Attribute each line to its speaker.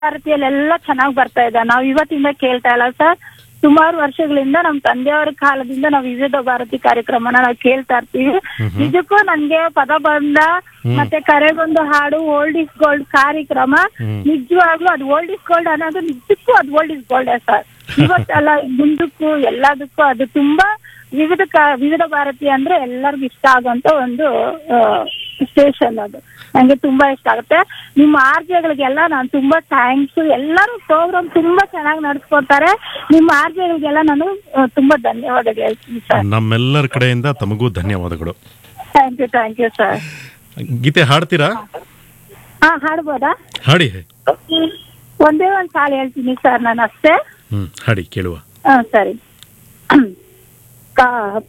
Speaker 1: ಭಾರತಿಯಲ್ಲೆಲ್ಲ ಚೆನ್ನಾಗಿ ಬರ್ತಾ ಇದೆ ನಾವು ಇವತ್ತಿಂದ ಕೇಳ್ತಾ ಇಲ್ಲ ಸರ್ ಸುಮಾರು ವರ್ಷಗಳಿಂದ ನಮ್ ತಂದೆಯವರ ಕಾಲದಿಂದ ನಾವು ವಿವಿಧ ಭಾರತಿ ಕಾರ್ಯಕ್ರಮನ ನಾವು ಕೇಳ್ತಾ ಇರ್ತೀವಿ ನಿಜಕ್ಕೂ ನನ್ಗೆ ಪದಬಂಧ ಮತ್ತೆ ಕರೆಗೊಂದು ಹಾಡು ಓಲ್ಡ್ ಇಸ್ ಗೋಲ್ಡ್ ಕಾರ್ಯಕ್ರಮ ನಿಜವಾಗ್ಲೂ ಅದು ಓಲ್ಡ್ ಇಸ್ ಗೋಲ್ಡ್ ಅನ್ನೋದು ನಿಜಕ್ಕೂ ಅದು ಓಲ್ಡ್ ಇಸ್ ಗೋಲ್ಡ್ ಸರ್ ಇವತ್ತಲ್ಲ ಮುಂದಕ್ಕೂ ಎಲ್ಲದಕ್ಕೂ ಅದು ತುಂಬಾ ವಿವಿಧ ಕ- ವಿವಿಧ ಭಾರತಿ ಅಂದ್ರೆ ಎಲ್ಲರಿಗೂ ಇಷ್ಟ ಆಗುವಂತ ಒಂದು ಸ್ಟೇಷನ್ ಅದು ನಂಗೆ ತುಂಬಾ ಇಷ್ಟ ಆಗುತ್ತೆ ನಿಮ್ಮ ಆರ್ಜೆಗಳಿಗೆಲ್ಲ ನಾನು ತುಂಬಾ ಥ್ಯಾಂಕ್ಸ್ ಎಲ್ಲರೂ ಪ್ರೋಗ್ರಾಮ್ ತುಂಬಾ ಚೆನ್ನಾಗಿ ನಡೆಸ್ಕೊಡ್ತಾರೆ ನಿಮ್ಮ ಆರ್ಜೆಗಳಿಗೆಲ್ಲ ನಾನು ಆ, ತುಂಬಾ ಧನ್ಯವಾದಗಳು ಹೇಳ್ತೀನಿ ಸರ್
Speaker 2: ನಮ್ಮೆಲ್ಲರ ಕಡೆಯಿಂದ ತಮಗೂ ಧನ್ಯವಾದಗಳು
Speaker 1: thank you thank you sir
Speaker 2: ಗೀತೆ ಹಾಡ್ತೀರಾ
Speaker 1: ಹಾ ಹಾಡ್ಬೋದಾ
Speaker 2: ಹಾಡಿ
Speaker 1: ಒಂದೇ ಒಂದ್ ಸಾಲ ಹೇಳ್ತೀನಿ ಸರ್ ನಾನು ಅಷ್ಟೇ
Speaker 2: ಹ್ಮ್ ಹಾಡಿ ಕೇಳುವ
Speaker 1: ಹಾ ಸರಿ ಕಾಪ